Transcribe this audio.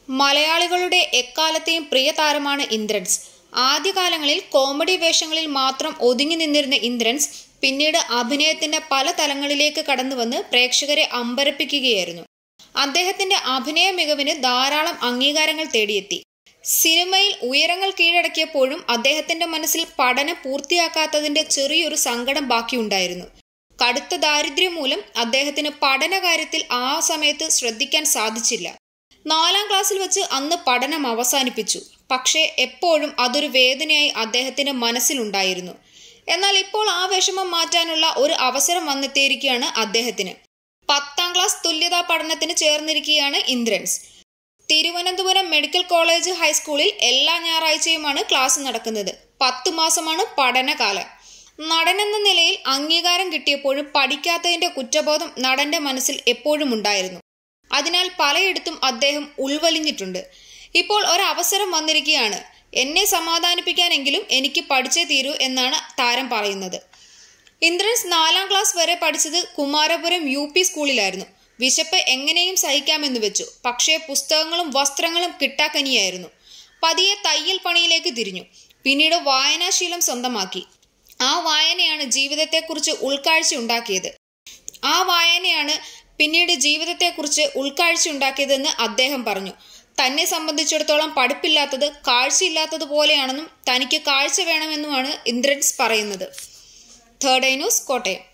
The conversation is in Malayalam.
മലയാളികളുടെ എക്കാലത്തെയും പ്രിയ താരമാണ് ഇന്ദ്രൻസ് ആദ്യകാലങ്ങളിൽ കോമഡി വേഷങ്ങളിൽ മാത്രം ഒതുങ്ങി നിന്നിരുന്ന ഇന്ദ്രൻസ് പിന്നീട് അഭിനയത്തിന്റെ പല തലങ്ങളിലേക്ക് കടന്നുവന്ന് പ്രേക്ഷകരെ അമ്പരപ്പിക്കുകയായിരുന്നു അദ്ദേഹത്തിന്റെ അഭിനയ മികവിന് ധാരാളം അംഗീകാരങ്ങൾ തേടിയെത്തി സിനിമയിൽ ഉയരങ്ങൾ കീഴടക്കിയപ്പോഴും അദ്ദേഹത്തിന്റെ മനസ്സിൽ പഠനം പൂർത്തിയാക്കാത്തതിന്റെ ചെറിയൊരു സങ്കടം ബാക്കിയുണ്ടായിരുന്നു കടുത്ത ദാരിദ്ര്യം മൂലം അദ്ദേഹത്തിന് പഠനകാര്യത്തിൽ ആ സമയത്ത് ശ്രദ്ധിക്കാൻ സാധിച്ചില്ല നാലാം ക്ലാസ്സിൽ വെച്ച് അന്ന് പഠനം അവസാനിപ്പിച്ചു പക്ഷേ എപ്പോഴും അതൊരു വേദനയായി അദ്ദേഹത്തിന്റെ മനസ്സിലുണ്ടായിരുന്നു എന്നാൽ ഇപ്പോൾ ആ വിഷമം മാറ്റാനുള്ള ഒരു അവസരം വന്നെത്തിയിരിക്കുകയാണ് അദ്ദേഹത്തിന് പത്താം ക്ലാസ് തുല്യതാ പഠനത്തിന് ചേർന്നിരിക്കുകയാണ് ഇന്ദ്രൻസ് തിരുവനന്തപുരം മെഡിക്കൽ കോളേജ് ഹൈസ്കൂളിൽ എല്ലാ ഞായറാഴ്ചയുമാണ് ക്ലാസ് നടക്കുന്നത് പത്തു മാസമാണ് പഠനകാലം നടനെന്ന നിലയിൽ അംഗീകാരം കിട്ടിയപ്പോഴും പഠിക്കാത്തതിന്റെ കുറ്റബോധം നടന്റെ മനസ്സിൽ എപ്പോഴും ഉണ്ടായിരുന്നു അതിനാൽ പലയിടത്തും അദ്ദേഹം ഉൾവലിഞ്ഞിട്ടുണ്ട് ഇപ്പോൾ ഒരവസരം വന്നിരിക്കുകയാണ് എന്നെ സമാധാനിപ്പിക്കാനെങ്കിലും എനിക്ക് പഠിച്ചേ തീരൂ എന്നാണ് താരം പറയുന്നത് ഇന്ദ്രൻസ് നാലാം ക്ലാസ് വരെ പഠിച്ചത് കുമാരപുരം യു പി സ്കൂളിലായിരുന്നു വിശപ്പ് എങ്ങനെയും സഹിക്കാമെന്ന് വെച്ചു പക്ഷേ പുസ്തകങ്ങളും വസ്ത്രങ്ങളും കിട്ടാക്കനിയായിരുന്നു പതിയെ തയ്യൽ പണിയിലേക്ക് തിരിഞ്ഞു പിന്നീട് വായനാശീലം സ്വന്തമാക്കി ആ വായനയാണ് ജീവിതത്തെക്കുറിച്ച് ഉൾക്കാഴ്ച ഉണ്ടാക്കിയത് ആ വായനയാണ് പിന്നീട് ജീവിതത്തെക്കുറിച്ച് ഉൾക്കാഴ്ച ഉണ്ടാക്കിയതെന്ന് അദ്ദേഹം പറഞ്ഞു തന്നെ സംബന്ധിച്ചിടത്തോളം പഠിപ്പില്ലാത്തത് കാഴ്ചയില്ലാത്തത് പോലെയാണെന്നും തനിക്ക് കാഴ്ച വേണമെന്നുമാണ് ഇന്ദ്രൻസ് പറയുന്നത് തേർഡ് ഐ ന്യൂസ് കോട്ടയം